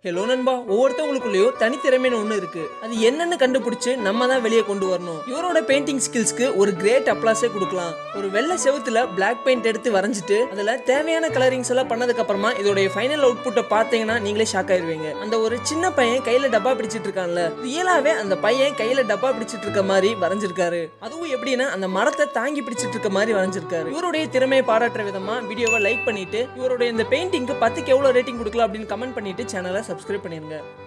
hello நண்பா ஒவ்வொருத்தவங்களுக்குள்ளேயும் தனித்திறமைன்னு ஒன்று இருக்கு அது என்னன்னு கண்டுபிடிச்சு நம்ம தான் வெளியே கொண்டு வரணும் இவரோட பெயிண்டிங் ஸ்கில்ஸ்க்கு ஒரு கிரேட் அப்ளாஸே கொடுக்கலாம் ஒரு வெள்ளை செவுத்துல பிளாக் பெயிண்ட் எடுத்து வரைஞ்சிட்டு அதுல தேவையான கலரிங்ஸ் எல்லாம் பண்ணதுக்கு அப்புறமா இதோடைய ஃபைனல் அவுட்புட்டை பார்த்தீங்கன்னா நீங்களே ஷாக் ஆயிருவீங்க அந்த ஒரு சின்ன பையன் கையில டப்பா பிடிச்சிட்டு இருக்கான்ல ரியலாவே அந்த பையன் கையில டப்பா பிடிச்சிட்டு இருக்க மாதிரி வரைஞ்சிருக்காரு அதுவும் எப்படின்னா அந்த மரத்தை தாங்கி பிடிச்சிட்டு இருக்க மாதிரி வரைஞ்சிருக்காரு இவருடைய திறமையை பாராட்டுற விதமா வீடியோவை லைக் பண்ணிட்டு இவருடைய இந்த பெயிண்டிங்க்கு பத்துக்கு எவ்வளவு ரேட்டிங் கொடுக்கலாம் அப்படின்னு கமெண்ட் பண்ணிட்டு சேனலை சப்ஸ்கிரைப் பண்ணிருங்க